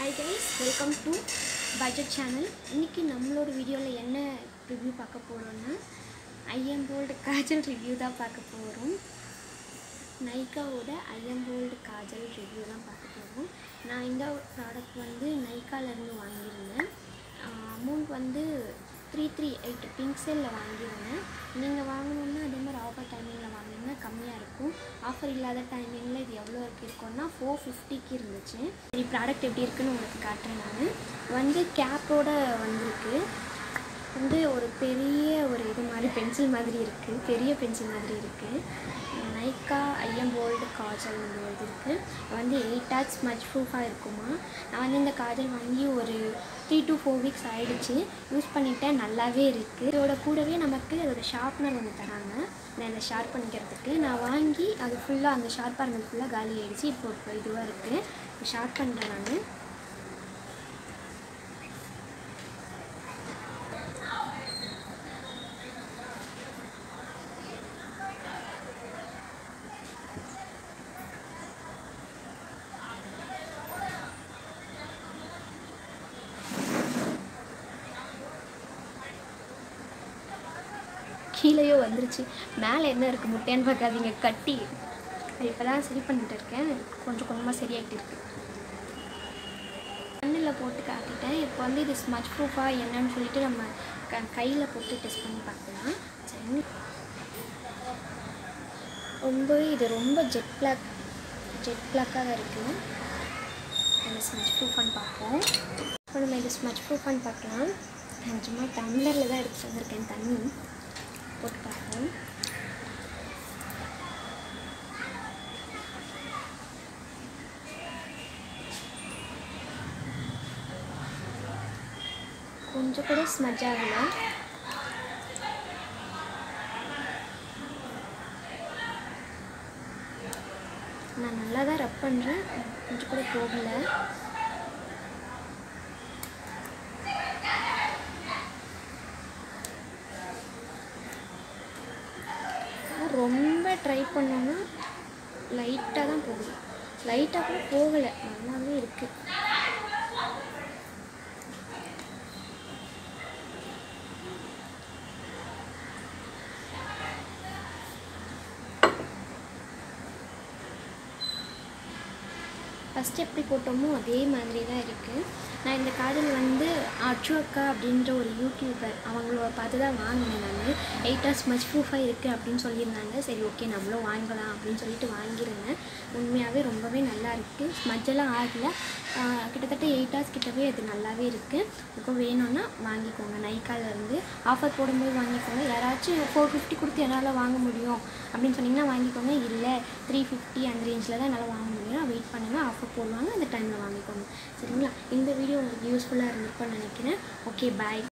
hi guys welcome to budget channel இன்றைக்கி நம்மளோட வீடியோவில் என்ன ரிவ்யூ பார்க்க போகிறோன்னா ஐஎம் போல்டு காஜல் ரிவ்யூ தான் பார்க்க போகிறோம் நைக்காவோட ஐஎம் போல்டு காஜல் ரிவ்யூ தான் பார்க்க போகிறோம் நான் இந்த ப்ராடக்ட் வந்து நைக்காலேருந்து வாங்கியிருந்தேன் அமௌண்ட் வந்து த்ரீ த்ரீ எயிட் பிங்க் செல்லில் வாங்கியிருந்தேன் நீங்கள் வாங்கணுன்னா அதே மாதிரி ஆஃபர் டைமிங்கில் வாங்கினீங்கன்னா கம்மியாக இருக்கும் ஆஃபர் இல்லாத டைமிங்கில் இது எவ்வளோ இருக்கு இருக்கும்னா ஃபோர் ஃபிஃப்டிக்கு இருந்துச்சு சரி ப்ராடக்ட் எப்படி இருக்குன்னு உங்களுக்கு காட்டுறேன் நான் வந்து கேப்போட வந்திருக்கு வந்து ஒரு பெரிய ஒரு இது மாதிரி பென்சில் மாதிரி இருக்குது பெரிய பென்சில் மாதிரி இருக்குது நைக்கா ஐஎம் போல்டு காஜல் வந்து இருக்குது வந்து எயிட் ஆட்ஸ் மச் ப்ரூஃபாக இருக்குமா நான் வந்து இந்த காஜல் வாங்கி ஒரு த்ரீ டு ஃபோர் வீக்ஸ் ஆகிடுச்சு யூஸ் பண்ணிட்டேன் நல்லாவே இருக்குது இதோட கூடவே நமக்கு அதோட ஷார்ப்னர் ஒன்று தராங்க நான் இதை ஷார்ப் பண்ணிக்கிறதுக்கு நான் வாங்கி அது ஃபுல்லாக அந்த ஷார்ப்பாக இருந்தது ஃபுல்லாக காலி ஆகிடுச்சு இப்போ இப்போ இதுவாக இருக்குது ஷார்ப் பண்ணுறேன் நான் கீழேயோ வந்துருச்சு மேலே என்ன இருக்குது முட்டைன்னு பார்க்காதீங்க கட்டி இப்போ தான் சரி பண்ணிட்டு இருக்கேன் கொஞ்சம் கொஞ்சமாக சரியாகிட்டு இருக்கு கண்ணில் போட்டு காட்டிட்டேன் இப்போ வந்து இது ஸ்மச் ப்ரூஃபாக என்னன்னு சொல்லிட்டு நம்ம க கையில் போட்டு டெஸ்ட் பண்ணி பார்க்கலாம் சரி ரொம்பவே இது ரொம்ப ஜெட் பிளாக் ஜெட் பிளாக்காக தான் இருக்குது நம்ம ஸ்மச் ப்ரூஃபான்னு பார்ப்போம் இப்போ நம்ம இது ஸ்மச் ப்ரூஃபான்னு பார்க்கலாம் நான் சும்மா டம்ளரில் தான் எடுத்து வந்திருக்கேன் தண்ணி போட்டு பார்ப்போம் கொஞ்சம் கூட ஸ்மஜ் ஆகலை நான் நல்லா தான் ரப் பண்ணுறேன் கொஞ்சம் கூட போகலை ரொம்ப ட்ரை பண்ணோன்னா லைட்டாக தான் போகுது லைட்டாக கூட போகலை நல்லாவே இருக்குது ஃபஸ்ட்டு எப்படி போட்டோமோ அதே மாதிரி தான் இருக்குது நான் இந்த காதல் வந்து அச்சு அக்கா அப்படின்ற ஒரு யூடியூபர் அவங்கள பார்த்து தான் வாங்கினேன் நான் எயிட் ஹவர்ஸ் மச் ப்ரூஃபாக இருக்குது அப்படின்னு சொல்லியிருந்தாங்க சரி ஓகே நம்மளும் வாங்கலாம் அப்படின்னு சொல்லிட்டு வாங்கியிருந்தேன் உண்மையாகவே ரொம்பவே நல்லா இருக்குது ஸ்மஜ்ஜெல்லாம் ஆகலை கிட்டத்தட்ட எயிட் ஹவர்ஸ் கிட்டவே அது நல்லாவே இருக்குது இப்போ வேணும்னா வாங்கிக்கோங்க நைக்காலேருந்து ஆஃபர் போடும்போது வாங்கிக்கோங்க யாராச்சும் ஃபோர் ஃபிஃப்டி கொடுத்து என்னால் வாங்க முடியும் அப்படின்னு சொன்னிங்கன்னா வாங்கிக்கோங்க இல்லை த்ரீ ஃபிஃப்டி அந்த ரேஞ்சில் தான் என்னால் வாங்க முடியும் வெயிட் பண்ணுங்கள் ஆஃபர் போடுவாங்க அந்த டைமில் வாங்கிக்கோங்க சரிங்களா இந்த வீடியோ உங்களுக்கு யூஸ்ஃபுல்லாக இருந்திருக்கும்னு நினைக்கிறேன் ஓகே பாய்